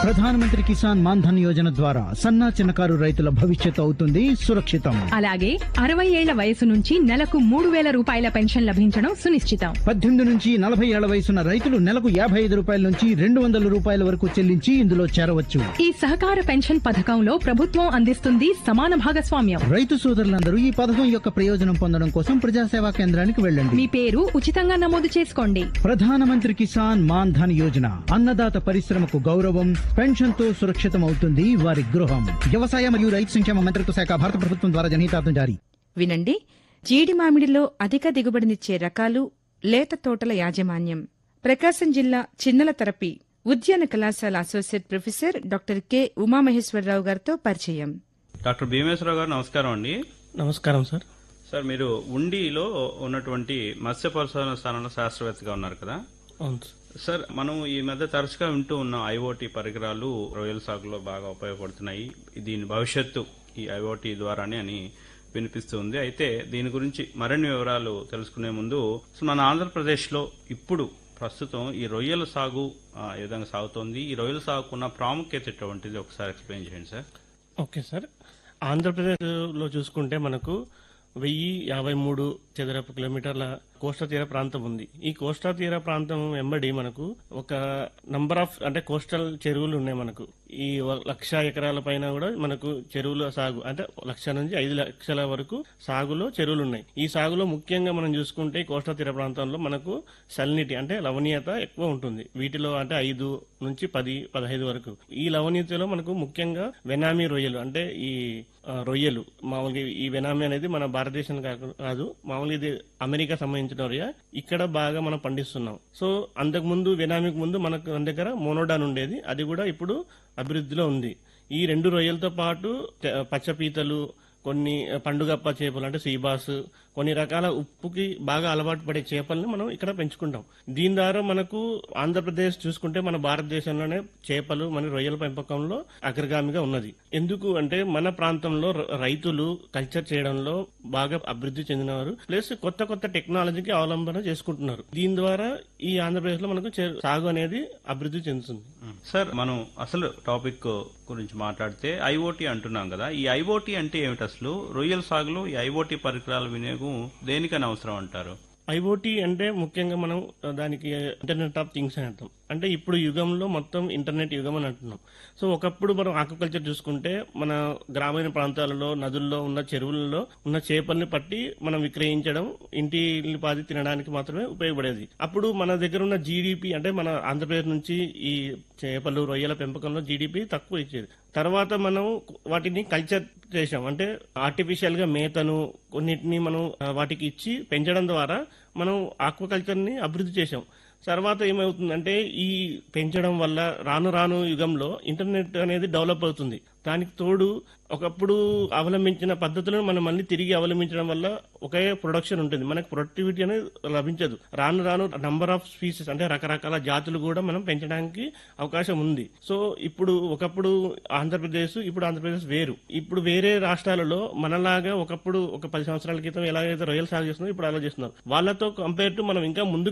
ప్రధానమంత్రి కిసాన్ మాన్ ధన్ యోజన ద్వారా సన్నా చిన్నకారు రైతుల భవిష్యత్తు అవుతుంది సురక్షితం అలాగే అరవై ఏళ్ల వయసు నుంచి నెలకు మూడు వేల రూపాయల పెన్షన్ లభించడం సునిశ్చితం పద్దెనిమిది నుంచి నలభై ఏళ్ల వయసున్న రైతులు నెలకు యాభై ఐదు రూపాయల నుంచి రెండు వందల రూపాయల వరకు చెల్లించి ఇందులో చేరవచ్చు ఈ సహకార పెన్షన్ పథకంలో ప్రభుత్వం అందిస్తుంది సమాన భాగస్వామ్యం రైతు సోదరులందరూ ఈ పథకం యొక్క ప్రయోజనం పొందడం కోసం ప్రజాసేవా కేంద్రానికి వెళ్ళండి మీ పేరు ఉచితంగా నమోదు చేసుకోండి ప్రధానమంత్రి కిసాన్ మాన్ ధన్ యోజన అన్నదాత పరిశ్రమకు గౌరవం పెన్షన్ తో సురక్షితం అవుతుంది వారి గృహం వ్యవసాయ మరియు రైతు సంక్షేమ మంత్రిత్వ శాఖ భారత ప్రభుత్వం ద్వారా జనహితార్థం జారీ వినండి జీడి మామిడిలో అధిక దిగుబడినిచ్చే రకాలు లేత తోటల యాజమాన్యం ప్రకాశం జిల్లా చిన్నల తరపి ఉద్యాన కళాశాల associate professor doctor K Umamaheswararao గారితో పరిచయం డాక్టర్ భీమేశ్వరరావు గారు నమస్కారం అండి నమస్కారం సార్ సార్ మీరు ఉండిలో ఉన్నటువంటి మత్స్య పరిశోధన స్థానంలో శాస్త్రవేత్తగా ఉన్నారు కదా అవును సార్. సార్ మనం ఈ మధ్య తరచుగా వింటూ ఉన్న ఐఓటీ పరికరాలు రొయ్యల సాగులో బాగా ఉపయోగపడుతున్నాయి దీని భవిష్యత్తు ఈ ఐఓటీ ద్వారానే అని వినిపిస్తుంది అయితే దీని గురించి మరిన్ని వివరాలు తెలుసుకునే ముందు సో మన ఆంధ్రప్రదేశ్లో ఇప్పుడు ప్రస్తుతం ఈ రొయ్యల సాగు ఆ, ఏ విధంగా సాగుతోంది ఈ రొయ్యల సాగుకున్న ప్రాముఖ్యత ఎటువంటిది ఒకసారి ఎక్స్ప్లెయిన్ చేయండి సార్ ఓకే సార్ ఆంధ్రప్రదేశ్లో చూసుకుంటే మనకు వెయ్యి యాభై మూడు చదరపు కిలోమీటర్ల కోస్తా తీర ప్రాంతం ఉంది ఈ కోస్తా తీర ప్రాంతం వెంబడి మనకు ఒక నంబర్ ఆఫ్ అంటే కోస్టల్ చెరువులు ఉన్నాయి మనకు ఈ వ- లక్ష ఎకరాల పైన కూడా మనకు చెరువుల సాగు అంటే లక్ష నుంచి ఐదు లక్షల వరకు సాగులో చెరువులు ఉన్నాయి ఈ సాగులో ముఖ్యంగా మనం చూసుకుంటే ఈ కోస్తా తీర ప్రాంతంలో మనకు సల్నిటీ అంటే లవణీయత ఎక్కువ ఉంటుంది వీటిలో అంటే ఐదు నుంచి పది పదహైదు వరకు ఈ లవణీయతలో మనకు ముఖ్యంగా వెనామీ రొయ్యలు అంటే ఈ ఆ, రొయ్యలు మామూలుగా ఈ వెనామీ అనేది మన భారతదేశం కాకు- కాదు మామూలుగా ఇది అమెరికా సంబంధించిన రొయ్య ఇక్కడ బాగా మనం పండిస్తున్నాం సో అంతకు ముందు వెనామీకి ముందు మనకు మన దగ్గర మోనోడాన్ ఉండేది అది కూడా ఇప్పుడు అభివృద్ధిలో ఉంది ఈ రెండు రొయ్యలతో పాటు తె- పచ్చపీతలు కొన్ని పండుగప్ప చేపలు అంటే సీబాస్ కొన్ని రకాల ఉప్పుకి బాగా అలవాటు పడే చేపల్ని మనం ఇక్కడ పెంచుకుంటాం దీని ద్వారా మనకు ఆంధ్రప్రదేశ్ చూసుకుంటే మన భారతదేశంలోనే చేపలు మన రొయ్యల పెంపకంలో అగ్రగామిగా ఉన్నది ఎందుకు అంటే మన ప్రాంతంలో ర- రైతులు కల్చర్ చేయడంలో బాగా అభివృద్ధి చెందినవారు ప్లస్ కొత్త కొత్త టెక్నాలజీకి అవలంబన చేసుకుంటున్నారు దీని ద్వారా ఈ ఆంధ్రప్రదేశ్ లో మనకు చే- సాగు అనేది అభివృద్ధి చెందుతుంది సార్ మనం అసలు టాపిక్ గురించి మాట్లాడితే ఐఓటీ అంటున్నాం కదా ఈ ఐఓటీ అంటే ఏమిటి అసలు రొయ్యల సాగులో ఈ ఐఓటీ పరికరాల వినియోగం దేనికని అవసరం అంటారు ఐఓటీ అంటే ముఖ్యంగా మనం ఆ, దానికి ఇంటర్నెట్ ఆఫ్ థింగ్స్ అని అర్థం అంటే ఇప్పుడు యుగంలో మొత్తం ఇంటర్నెట్ యుగం అని అంటున్నాం సో ఒకప్పుడు మనం ఆక్వాకల్చర్ చూసుకుంటే మన గ్రామీణ ప్రాంతాలలో నదుల్లో ఉన్న చెరువులలో ఉన్న చేపల్ని పట్టి మనం విక్రయించడం ఇంటి పాది తినడానికి మాత్రమే ఉపయోగపడేది అప్పుడు మన దగ్గర ఉన్న జీడిపి అంటే మన ఆంధ్రప్రదేశ్ నుంచి ఈ చేపలు రొయ్యల పెంపకంలో జీడిపి తక్కువ ఇచ్చేది తర్వాత మనం వాటిని కల్చర్ చేసాం అంటే ఆర్టిఫిషియల్ గా మేతను కొన్నిటిని మనం ఆ, వాటికి ఇచ్చి పెంచడం ద్వారా మనం ఆక్వాకల్చర్ ని అభివృద్ధి చేసాం తర్వాత ఏమవుతుందంటే ఈ పెంచడం వల్ల రాను రాను యుగంలో ఇంటర్నెట్ అనేది డెవలప్ అవుతుంది దానికి తోడు ఒకప్పుడు అవలంబించిన పద్ధతులను మనం మళ్ళీ తిరిగి అవలంబించడం వల్ల ఒకే ప్రొడక్షన్ ఉంటుంది మనకు ప్రొడక్టివిటీ అనేది లభించదు రాను రాను నంబర్ ఆఫ్ స్పీసెస్ అంటే రకరకాల జాతులు కూడా మనం పెంచడానికి అవకాశం ఉంది సో ఇప్పుడు ఒకప్పుడు ఆంధ్రప్రదేశ్ ఇప్పుడు ఆంధ్రప్రదేశ్ వేరు ఇప్పుడు వేరే రాష్ట్రాలలో మనలాగా ఒకప్పుడు ఒక పది సంవత్సరాల క్రితం ఎలాగైతే రొయ్యలు సాగు చేస్తున్నారో ఇప్పుడు అలా చేస్తున్నారు వాళ్ళతో కంపేర్ టు మనం ఇంకా ముందు